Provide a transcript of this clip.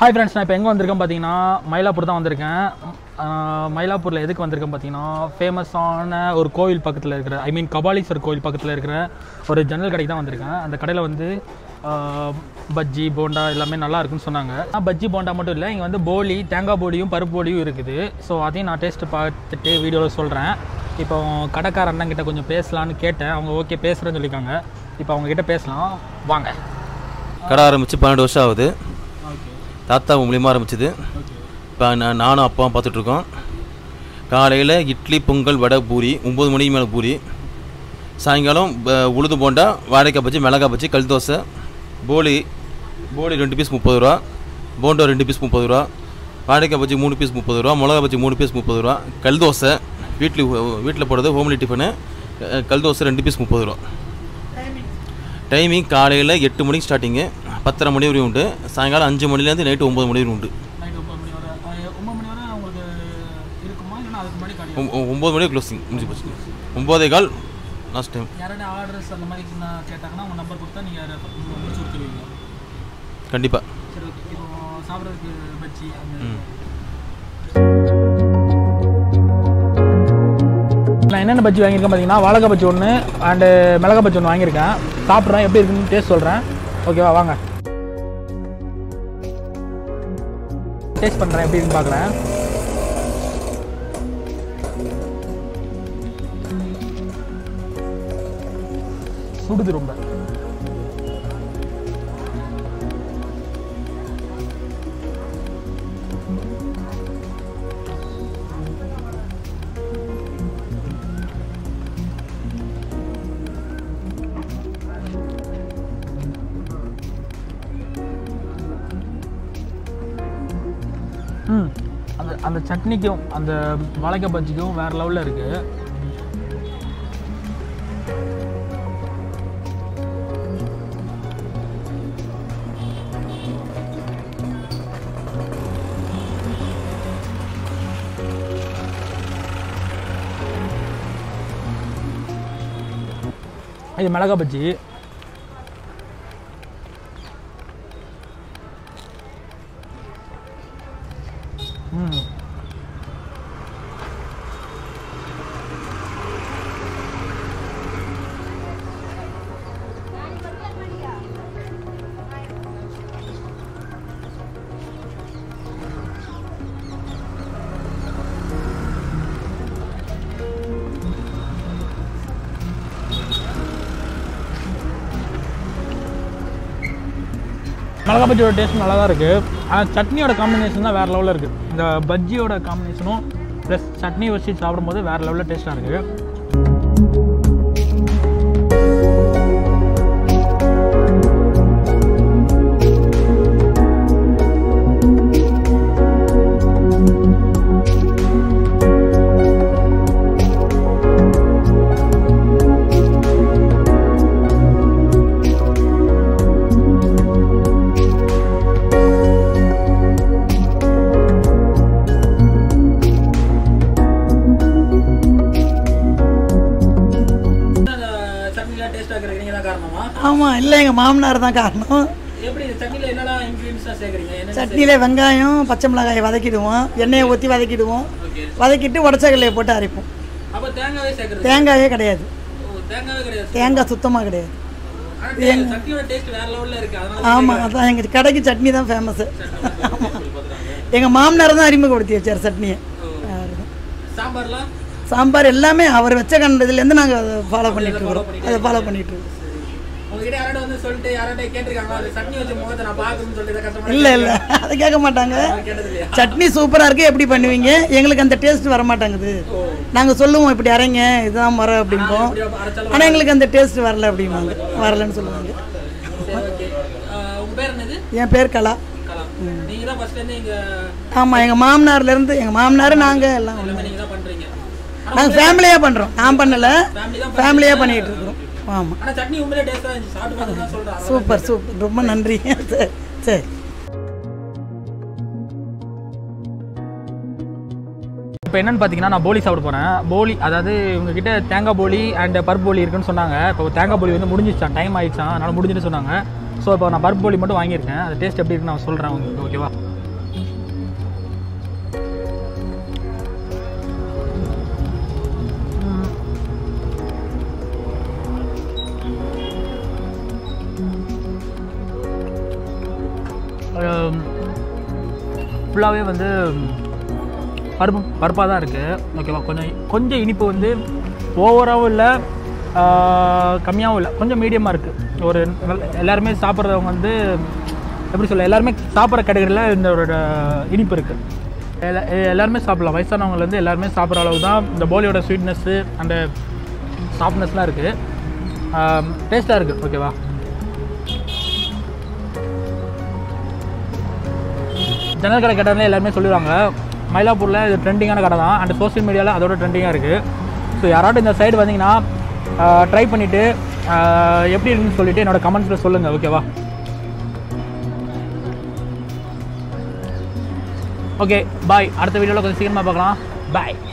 Hi friends நான் இப்போ எங்கே வந்திருக்கேன் பார்த்தீங்கன்னா மயிலாப்பூர் தான் வந்திருக்கேன் ஆஹ் மயிலாப்பூரில் எதுக்கு வந்திருக்கேன் பார்த்தீங்கன்னா ஃபேமஸான ஒரு கோவில் பக்கத்தில் இருக்கிற ஐ மீன் கபாலீஸ்வர் கோவில் பக்கத்தில் இருக்கிற ஒரு ஜன்னல் கடைக்கு தான் வந்திருக்கேன் அந்த கடையில் வந்து ஆஹ் பஜ்ஜி போண்டா எல்லாமே நல்லா இருக்குன்னு சொன்னாங்க ஆஹ் பஜ்ஜி போண்டா மட்டும் இல்லை இங்கே வந்து போலி தேங்காய் போலியும் பருப்பு போலியும் இருக்குது ஸோ அதையும் நான் டேஸ்ட்டு பார்த்துட்டு வீடியோவில் சொல்கிறேன் இப்போ கடைக்கார அண்ணங்கிட்ட கொஞ்சம் பேசலான்னு கேட்டேன் அவங்க ஓகே பேசுகிறேன்னு சொல்லியிருக்காங்க இப்போ அவங்க கிட்ட பேசலாம் வாங்க கடை ஆரம்பித்து பன்னெண்டு வருஷம் ஆகுது ஓகே தாத்தா மூலியமாக ஆரம்பிச்சது ஓகே இப்போ நான் நானும் அப்பாவும் பார்த்துட்ருக்கோம் காலையில் இட்லி பொங்கல் வடை பூரி ஒம்பது மணிக்கு மேலே பூரி சாயங்காலம் ப- உளுந்து போண்டா வாழைக்காய் பஜ்ஜி மிளகாய் பஜ்ஜி கல் தோசை போலி போலி ரெண்டு பீஸ் முப்பது ரூபா போண்டா ரெண்டு பீஸ் முப்பது ரூபா வாழைக்காய் பஜ்ஜி மூணு பீஸ் முப்பது ரூபா மிளகா பஜ்ஜி மூணு பீஸ் முப்பது ரூபா கல் தோசை வீட்டில் வீட்டில் போடுறது ஹோம்லி டிஃபனு அஹ், கல் தோசை ரெண்டு பீஸ் முப்பது ரூபா டைமிங் காலையில் எட்டு மணிக்கு ஸ்டார்டிங்கு பத்தரை மணி வரையும் உண்டு சாயங்காலம் அஞ்சு மணிலேருந்து நைட்டு ஒம்பது மணி வரையும் உண்டு நைட் ஒம்பது மணி வரை அஹ் ஒம்பது மணி வரை உங்களுக்கு இருக்குமா இல்லைன்னா அதுக்கு முன்னாடி கடை ஒம்- ஒம்- ஒம்பது மணி க்ளோசிங் முடிஞ்சு போச்சு ஒம்போதே கால் லாஸ்ட் டைம் யாராவது ஆர்டர்ஸ் அந்த மாதிரி நான் கேட்டாங்கன்னா உங்கள் நம்பர் கொடுத்தா நீங்கள் முடிச்சு கொடுத்துருவீங்க கண்டிப்பாக சரி ஓகே இப்போ சாப்பிட்றதுக்கு பஜ்ஜி அந்த ம் நான் என்னென்ன பஜ்ஜி வாங்கியிருக்கேன் பார்த்தீங்கன்னா வாழைக்காய் பஜ்ஜி ஒன்று அண்டு மிளகா பஜ்ஜி ஒன்று வாங்கியிருக்கேன் சாப்பிட்றேன் எப்படி இருக்குன்னு டேஸ்ட் சொல்கிறேன் ஓகேவா வாங்க டேஸ்ட் பண்ணுறேன் எப்படி இருக்குன்னு பார்க்குறேன் சுடுது ரொம்ப ம் அந்த அந்த சட்னிக்கும் அந்த வாழைக்காய் பஜ்ஜிக்கும் வேறு லெவலில் இருக்குது இது மிளகா பஜ்ஜி ம் மிளகா பஜ்ஜியோட டேஸ்ட் நல்லா தான் இருக்குது ஆனால் சட்னியோட காம்பினேஷன் தான் வேறு லெவலில் இருக்குது இந்த பஜ்ஜியோட காம்பினேஷனும் ப்ளஸ் சட்னி வச்சு சாப்பிடும்போது வேறு லெவலில் டேஸ்ட்டாக இருக்குது சட்னிலாம் டேஸ்ட்டாக இருக்கிறீங்க தான் காரணமா ஆமாம் இல்லை எங்கள் மாமனார் தான் காரணம் எப்படி சட்னியில் என்னெல்லாம் இன்க்ரீடியன்ஸ்லாம் சேர்க்குறீங்க என்ன சட்னியில் வெங்காயம் பச்சை மிளகாயை வதக்கிடுவோம் எண்ணெயை ஊற்றி வதக்கிடுவோம் ஓகே வதக்கிட்டு உடச்சக்கல்லையை போட்டு அரைப்போம் அப்போ தேங்காவே சேர்க்குறது தேங்காயே கிடையாது ஓ தேங்காவே கிடையாது தேங்காய் சுத்தமாக கிடையாது ஆனால் சட்னியோட டேஸ்ட் வேறு லெவலில் இருக்குது அதனால ஆமாம் அதான் எங்கள் கடைக்கு சட்னி தான் ஃபேமஸ்ஸு எங்கள் மாமனார் தான் அறிமுகப்படுத்தி வச்சார் சட்னியை அவர்தான். சாம்பார்லாம் சாம்பார் எல்லாமே அவர் வச்ச கண்டதுலேருந்து நாங்கள் அதை ஃபாலோ பண்ணிட்டு இருக்கோம் அதை ஃபாலோ பண்ணிட்டு இருக்கோம் உங்ககிட்ட யாராவது வந்து சொல்லிட்டு யாராவது கேட்டிருக்காங்க அது சட்னி வச்ச முகத்தை நான் பார்க்கணும்னு சொல்லிட்டு கஷ்டமா இல்லை இல்லை அதை கேட்க மாட்டாங்க கேட்டது இல்லையா சட்னி சூப்பராக இருக்கு எப்படி பண்ணுவீங்க எங்களுக்கு அந்த டேஸ்ட் வர மாட்டேங்குது நாங்கள் சொல்லுவோம் இப்படி அரைங்க இதுதான் முறை அப்படிம்போம் இப்படி அரைச்சாலும் ஆனால் எங்களுக்கு அந்த டேஸ்ட் வரல அப்படிம்பாங்க வரலன்னு சொல்லுவாங்க சரி ஓகே உங்க பேர் என்னது என் பேர் கலா கலா நீங்க தான் ஃபர்ஸ்ட்ல இருந்து இங்க ஆமாம் எங்கள் மாமனார்லேருந்து எங்கள் மாமனார் நாங்கள் எல்லாம் எல்லாமே நீங்க தான் பண்றீங்க நாங்கள் ஃபேமிலியாக பண்ணுறோம் நான் பண்ணலை ஃபேமிலி தான் ஃபேமிலியாக பண்ணிகிட்டு இருக்கிறோம் ஆமாம் ஆனா சட்னி உண்மையிலே டேஸ்டா இருந்துச்சு சாப்பிட்டு பார்த்து தான் சொல்றேன் சூப்பர் சூப்பர் ரொம்ப நன்றி சரி சரி இப்போ என்னன்னு பார்த்தீங்கன்னா நான் போலி சாப்பிட போகிறேன் போலி அதாவது உங்ககிட்ட தேங்காய் போலி அண்ட் பருப்பு போலி இருக்குன்னு சொன்னாங்க இப்போ தேங்காய் போலி வந்து முடிஞ்சிச்சான் டைம் ஆயிடுச்சான் அதனால் முடிஞ்சுட்டு சொன்னாங்க ஸோ இப்போ நான் பருப்பு போலி மட்டும் வாங்கியிருக்கேன் அது டேஸ்ட் எப்படி இருக்குன்னு நான் சொல்கிறேன் உங்களுக்கு ஓகேவா ஃபுல்லாகவே வந்து பருப்பு பருப்பாக தான் இருக்குது ஓகேவா கொஞ்சம் கொஞ்சம் இனிப்பு வந்து ஓவராகவும் இல்லை கம்மியாகவும் இல்லை கொஞ்சம் மீடியமாக இருக்குது ஒரு நல்ல- எல்லாருமே சாப்பிட்றவங்க வந்து எப்படி சொல்ல எல்லாருமே சாப்பிட்ற கேட்டகரியில் இந்த ஒரு இனிப்பு இருக்குது எல்லா- எல்லாருமே சாப்பிடலாம் வயசானவங்கலேருந்து எல்லாருமே சாப்பிட்ற அளவு தான் இந்த போலியோட ஸ்வீட்னஸ்ஸு அந்த சாஃப்ட்னஸ்லாம் இருக்குது டேஸ்ட்டாக இருக்குது ஓகேவா ஜன்னல் கடை கேட்டாலே எல்லாருமே சொல்லுவாங்க மயிலாப்பூரில் இது ட்ரெண்டிங்கான கடை தான் அண்ட் சோஷியல் மீடியாவில் அதோட ட்ரெண்டிங்காக இருக்குது ஸோ யாராட்டும் இந்த சைடு வந்தீங்கன்னா ட்ரை பண்ணிவிட்டு எப்படி இருக்குன்னு சொல்லிட்டு என்னோட கமெண்ட்ஸில் சொல்லுங்கள் ஓகேவா ஓகே பாய் அடுத்த வீடியோவில் கொஞ்சம் சீக்கிரமாக பார்க்கலாம் பாய்